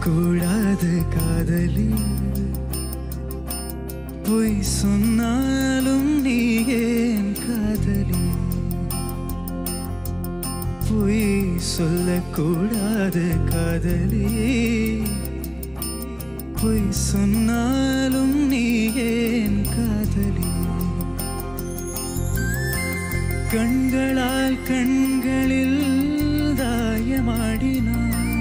சொல்லக்கூடாது காதலி பொய் சொன்னாலும் நீ ஏன் காதலி பொய் சொல்லக்கூடாது காதலி பொய் சொன்னாலும் நீ ஏன் காதலி கண்களால் கண்களில் தாயமாடினான்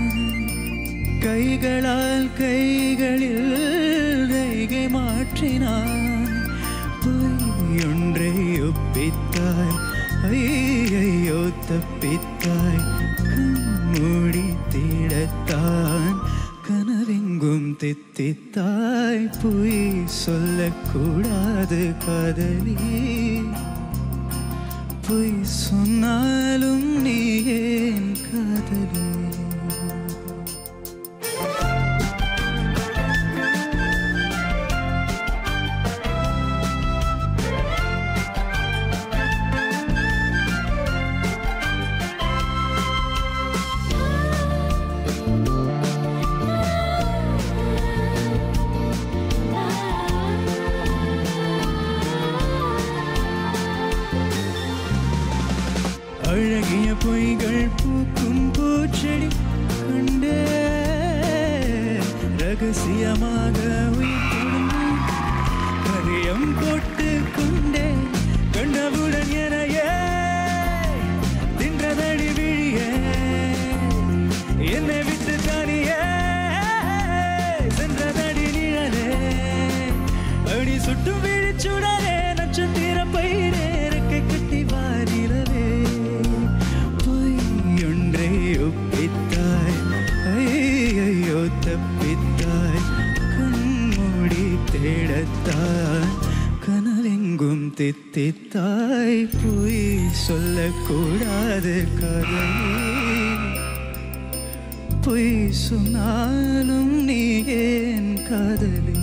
கைகளால் கைகளில் கைகை மாற்றினான் பொய்யொன்றை ஒப்பித்தாய் ஐயையோ தப்பித்தாய் கண்மூடி தேடத்தான் கனவெங்கும் தித்தித்தாய் பொய் சொல்லக்கூடாது காதலி பொய் சொன்னாலும் நீ ஏன் காதலி அழகிய பொய்கள் பூக்கும் பூச்செடி கண்டே ரகசியமாக உயிர் கொடுக்கும் கரியம் போட்டு கொண்டே கண்டவுடன் எனையே தின்றதடி விழியே என்னை விட்டு தனியே சென்றதடி நிழலே அடி சுட்டும் விழிச்சுடரே நட்சத்திர பயிரே இறக்கை கட்டி வாரிலவே பொய்யொன்றை ஒப்பித்தாய் ஐயையோ தப்பித்தாய் கண்மூடி தேடத்தாய் கனவெங்கும் தித்தித்தாய் பொய் சொல்லக்கூடாது கதவே பொய் சொன்னாலும் நீ ஏன் காதலி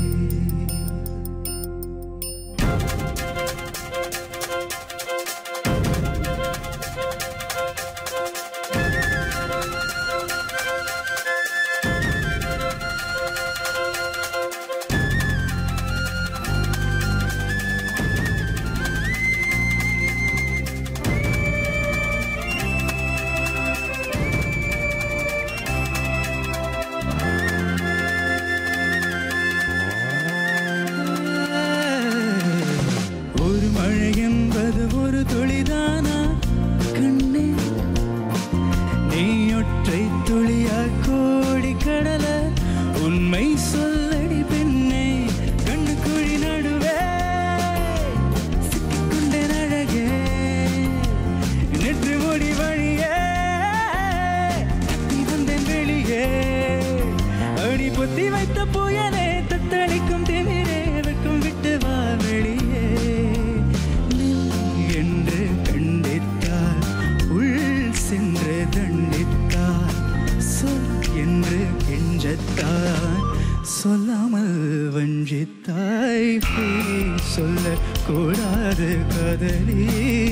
ஒரு மழை என்பது ஒரு துளிதானா கண்ணே நீ ஒற்றை துளியா கோடி கடல உண்மை சொல்லடி பெண்ணே கண்ணு குழி நடுவே சிக்கிக்கொண்டேன் அழகே நெற்று முடி வழியே தப்பி வந்தேன் வெளியே அடி பொத்தி வைத்த புயலே தத்தளிக்கும் திமிரே வெட்கம் விட்டு வா வெளியே நில் என்று கண்டித்தால் உள் சென்று தண்டித்தால் சொல் என்று கெஞ்சத்தால் சொல்லாமல் வஞ்சித்தாய் பொய் சொல்லக்கூடாது கதலி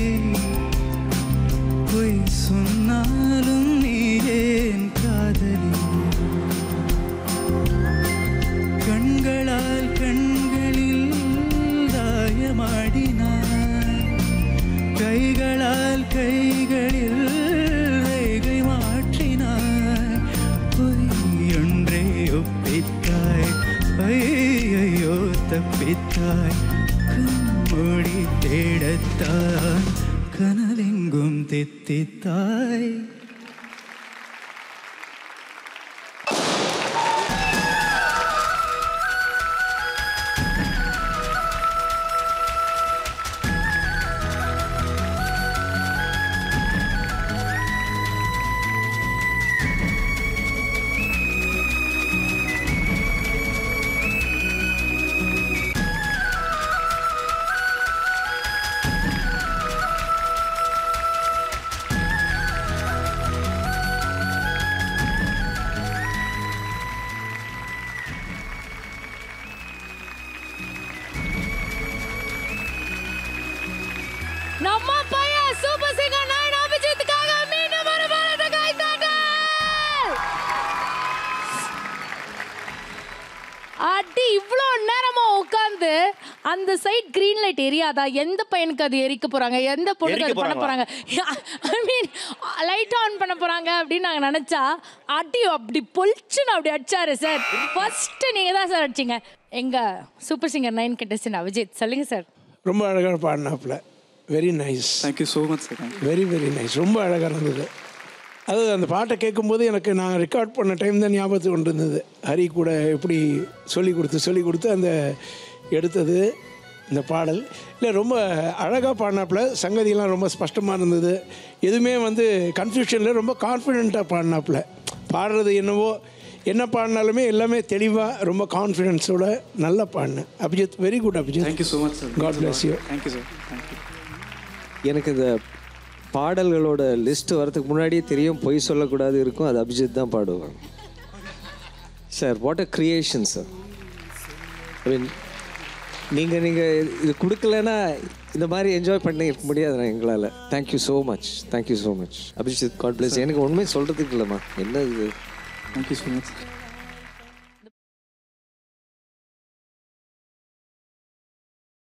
பொய் சொன்னாலும் நீ ஏன் காதலி கண்களால் கண்களில் தாயமாடினாய் கைகளால் கைகளில் கைகை மாற்றினாய் பொய்யொன்றை ஒப்பித்தாய் ஐயையோ தப்பித்தாய் கண்மூடி தேடத்தான் கனவெங்கும் தித்தித்தாய் நம்ம பையன் சூப்பர் சிங்கர் நயன் அபிஜித்துக்காக மீண்டும் ஒரு பலத்த கைத்தாட்டல் இவ்வளோ நேரமா உட்காந்து அந்த சைட் கிரீன் லைட் எரியாதா எந்த பையனுக்கு அது எரிக்க போறாங்க எந்த பொண்ணுக்கு அது எரிக்க பண்ண போறாங்க ஐ மீன் லைட் ஆன் பண்ண போறாங்க அப்படின்னு நாங்க நினைச்சா அடி அப்படி பொழிச்சுன்னு அப்படி அடிச்சாரு சார் ஃபர்ஸ்ட் நீங்க தான் சார் அடிச்சீங்க எங்க super singer nine contestant Abhijit சொல்லுங்க சார் ரொம்ப அழகாக பாடினாப்புல very nice thank you so much sir thank you very very nice ரொம்ப அழகாக இருந்தது அதாவது அந்த பாட்டை கேட்கும்போது எனக்கு நான் ரெக்கார்ட் பண்ண டைம் தான் ஞாபகத்துக்கு கொண்டு இருந்தது ஹரி கூட எப்படி சொல்லி கொடுத்து சொல்லி கொடுத்து அந்த எடுத்தது இந்த பாடல் இல்லை ரொம்ப அழகாக பாடினாப்புல சங்கதியெல்லாம் ரொம்ப ஸ்பஷ்டமாக இருந்தது எதுவுமே வந்து கன்ஃபியூஷனில் ரொம்ப கான்ஃபிடெண்ட்டாக பாடினாப்புல பாடுறது என்னவோ என்ன பாடினாலுமே எல்லாமே தெளிவாக ரொம்ப கான்ஃபிடென்ஸோட நல்லா பாடினேன் Abhijit very good Abhijit thank you so much sir God bless you. Thank you sir thank you எனக்கு இந்த பாடல்களோட லிஸ்ட் வரதுக்கு முன்னாடியே தெரியும் பொய் சொல்லக்கூடாது இருக்கும் அது அபிஜித் தான் பாடுவாங்க sir what a creation sir I mean நீங்கள் நீங்கள் இது கொடுக்கலன்னா இந்த மாதிரி என்ஜாய் பண்ணி இருக்க முடியாது எங்களால் thank you so much thank you so much Abhijit God bless எனக்கு உண்மை சொல்கிறதுக்கு இல்லைம்மா என்ன இது தேங்க்யூ ஸோ மச்